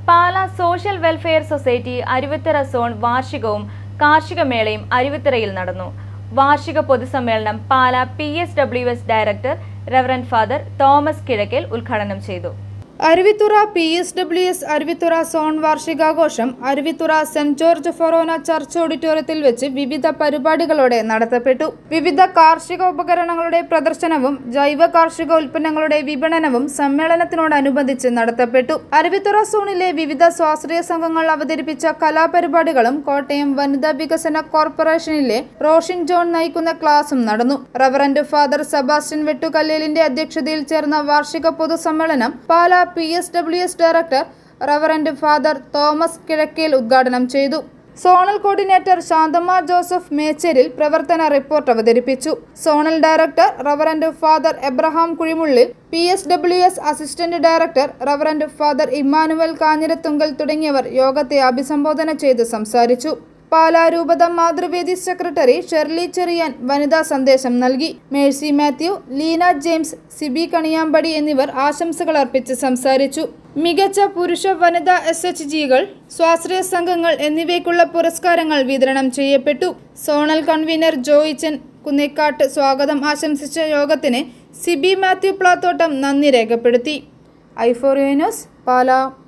പാല social welfare society Aruvithura zone വാർഷികവും കാർഷിക മേളയും അരുവിത്തറയിൽ നടന്നു വാർഷിക പൊതുസമ്മേളനം Pala P S W S director reverend father Thomas Kizhakkel ഉദ്ഘാടനം ചെയ്തു Aruvithura P S W S Aruvithura zone വാർഷികാഘോഷം Aruvithura saint George Forane church ഓഡിറ്റോറിയത്തിൽ വെച്ച് വിവിധ പരിപാടികളോടെ നടത്തപ്പെട്ടു വിവിധ കാർഷിക ഉപകരണങ്ങളുടെ പ്രദർശനവും ജൈവ കാർഷിക ഉൽപ്പന്നങ്ങളുടെ വിപണനവും സമ്മേളനത്തിനോടനുബന്ധിച്ച് നടത്തപ്പെട്ടു അരുവിത്തുറ സോണിലെ വിവിധ സ്വാശ്രയ സംഘങ്ങൾ അവതരിപ്പിച്ച കലാപരിപാടികളും കോട്ടയം വനിതാ വികസന കോർപ്പറേഷനിലെ റോഷിൻ ജോൺ നയിക്കുന്ന ക്ലാസും നടന്നു റവറന്റ് ഫാദർ സെബാസ്റ്റ്യൻ വെട്ടുകല്ലേലിന്റെ അധ്യക്ഷതയിൽ ചേർന്ന വാർഷിക പൊതുസമ്മേളനം Pala P S W S director reverend father Thomas Kizhakkel ഉദ്ഘാടനം ചെയ്തു zonal coordinator Shanthamma Joseph Mecheril പ്രവർത്തന റിപ്പോർട്ട് അവതരിപ്പിച്ചു zonal director reverend father Abraham Kuzhimullil P S W S assistant director reverend father Emmanuel Kanjirathunkal തുടങ്ങിയവർ യോഗത്തെ അഭിസംബോധന ചെയ്ത് സംസാരിച്ചു പാലാരൂപത മാതൃവേദി സെക്രട്ടറി ഷെർലി ചെറിയാൻ വനിതാ സന്ദേശം നൽകി Mercy Mathew Leena James Sibi Kaniyampady എന്നിവർ ആശംസകൾ അർപ്പിച്ച് സംസാരിച്ചു മികച്ച പുരുഷ വനിതാ എസ് എച്ച് ജികൾ സ്വാശ്രയ സംഘങ്ങൾ എന്നിവയ്ക്കുള്ള പുരസ്കാരങ്ങൾ വിതരണം ചെയ്യപ്പെട്ടു സോണൽ കൺവീനർ ജോയിച്ചൻ കുന്നേക്കാട്ട് സ്വാഗതം ആശംസിച്ച യോഗത്തിന് സിബി മാത്യു പ്ലാത്തോട്ടം നന്ദി രേഖപ്പെടുത്തി ഐഫോറിയോ ന്യൂസ് പാലാ